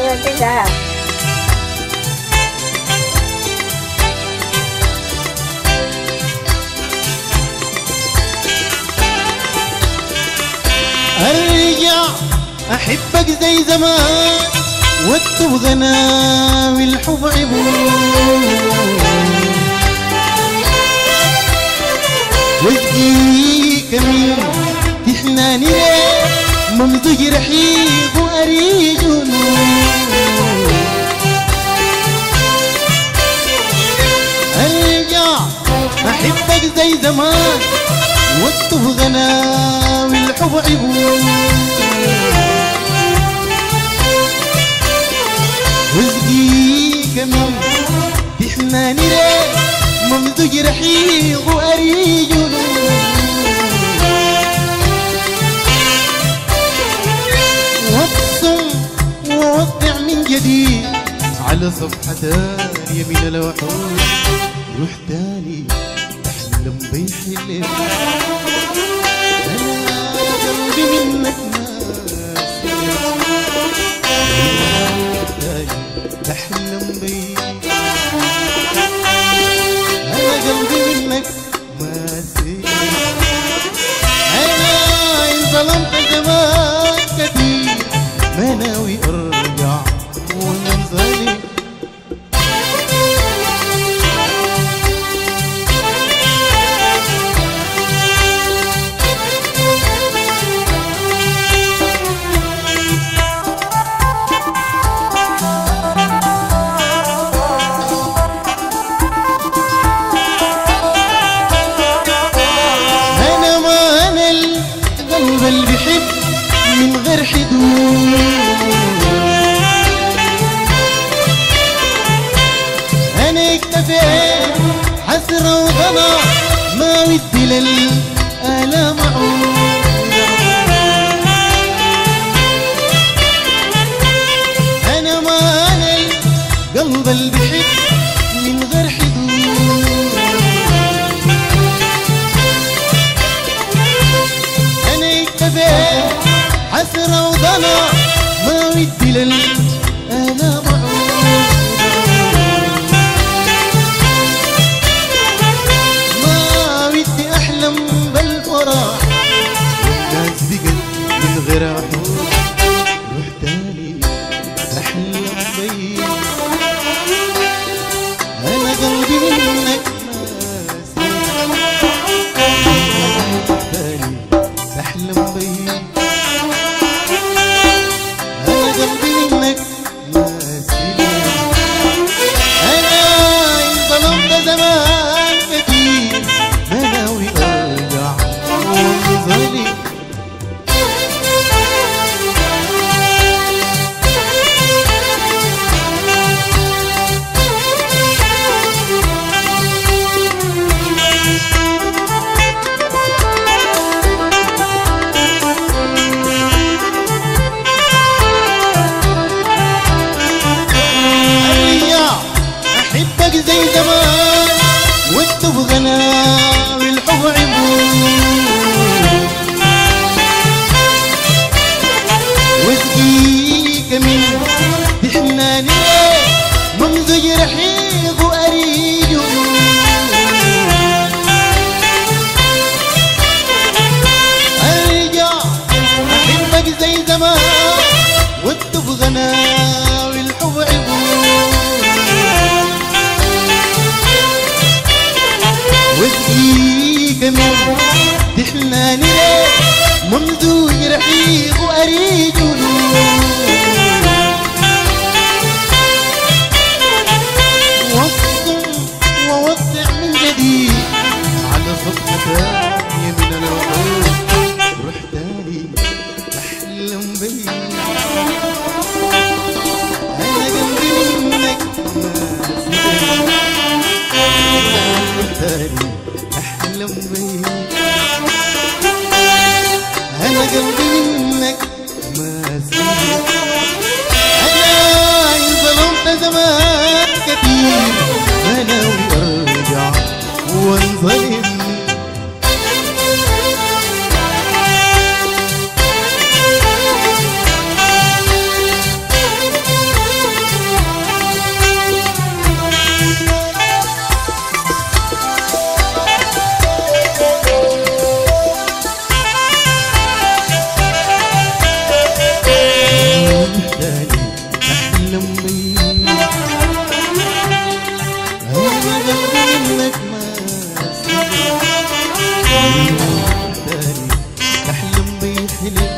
كده ارجع احبك زي زمان واكتب غناوي الحب عبور واسقيك من تحناني ليه ممزوج رحيق واريج نور ارجع احبك زي زمان واكتب غناوي الحب عبور واسقيك من بحناني ليه ممزوج رحيق واريج وابصم ووقع من جديد على صفحة اليمين الوحوش روح تاني احلم بيحلم انا قلبي منك ناس احلم بيك انا قلبي منك ما سير انا ان ظلمت زمان كثير ما ناوي ارجع ونظلم انا ما انا القلب اللي بيحب من غير حدود انا اكتفيت حسرة وغلا ما ودي للآلام عود انا ما انا القلب اللي بيحب من غير حدود انا اكتفيت حسرة وضنا ما ودي للآلام عود ما ودي احلم بالفرح الناس بقت من غير عهود روح تاني احلم بيك انا قلبي منك ناسي احلم بيك انا قلبي منك ناسي انا ان ظلمت زمان كثير ما ناوي ارجع وانظلم ارجع احبك زي زمان واكتب غناوي الحب عبور واسقيك من بحناني ممزوج رحيق واريج ارجع احبك زي زمان واكتب غناوي الحب عبور واسقيك من تحناني ليه ممزوج رحيق واريج وصم ووسع من جديد على صفحة يمين الوحوش روح تاني احلم بيك انا قلبي منك ناسي تاني احلم بيك انا قلبي منك ما سير انا ان ظلمت زمان كثير ما ناوي ارجع وانظلم تحلف